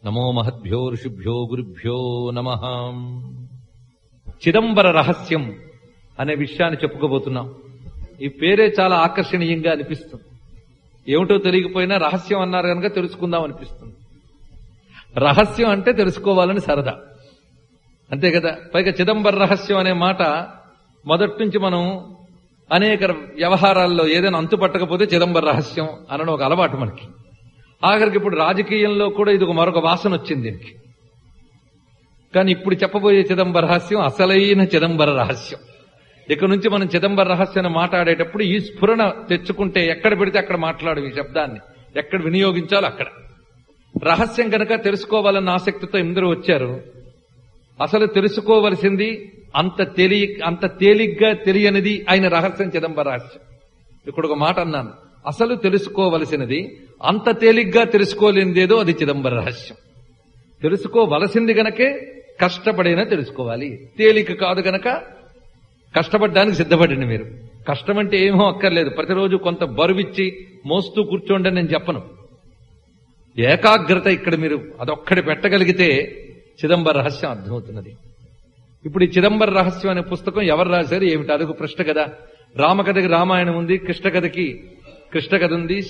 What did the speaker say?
నమో మహద్భ్యో ఋషిభ్యో గురుభ్యో నమ చిదంబర రహస్యం అనే విషయాన్ని చెప్పుకోబోతున్నాం ఈ పేరే చాలా ఆకర్షణీయంగా అనిపిస్తుంది ఏమిటో తెలియకపోయినా రహస్యం అన్నారు కనుక తెలుసుకుందాం అనిపిస్తుంది రహస్యం అంటే తెలుసుకోవాలని సరదా అంతే కదా పైగా చిదంబర రహస్యం అనే మాట మొదటి నుంచి మనం అనేక వ్యవహారాల్లో ఏదైనా అంతు పట్టకపోతే చిదంబర రహస్యం అనడం ఒక అలవాటు మనకి ఆఖరికి ఇప్పుడు రాజకీయంలో కూడా ఇది ఒక మరొక వాసన వచ్చింది దీనికి కానీ ఇప్పుడు చెప్పబోయే చిదంబర రహస్యం అసలైన చిదంబర రహస్యం ఇక నుంచి మనం చిదంబర రహస్యాన్ని మాట్లాడేటప్పుడు ఈ స్ఫురణ తెచ్చుకుంటే ఎక్కడ పెడితే అక్కడ మాట్లాడు ఈ శబ్దాన్ని ఎక్కడ వినియోగించాలో అక్కడ రహస్యం కనుక తెలుసుకోవాలన్న ఆసక్తితో ఇందరూ వచ్చారు అసలు తెలుసుకోవలసింది అంత తెలియ అంత తేలిగ్గా తెలియనిది ఆయన రహస్యం చిదంబర రహస్యం ఇప్పుడు ఒక మాట అన్నాను అసలు తెలుసుకోవలసినది అంత తేలిగ్గా తెలుసుకోలేనిదేదో అది చిదంబర రహస్యం తెలుసుకోవలసింది గనకే కష్టపడైనా తెలుసుకోవాలి తేలిక కాదు గనక కష్టపడడానికి సిద్ధపడండి మీరు కష్టం అంటే ఏమో అక్కర్లేదు ప్రతిరోజు కొంత బరువిచ్చి మోస్తూ కూర్చోండి అని నేను చెప్పను ఏకాగ్రత ఇక్కడ మీరు అదొక్కడి పెట్టగలిగితే చిదంబర రహస్యం అర్థమవుతున్నది ఇప్పుడు ఈ చిదంబర రహస్యం అనే పుస్తకం ఎవరు రాశారు ఏమిటి అదొక ప్రశ్న కదా రామకథకి రామాయణం ఉంది కృష్ణ కథకి కృష్ణ కథ ఉంది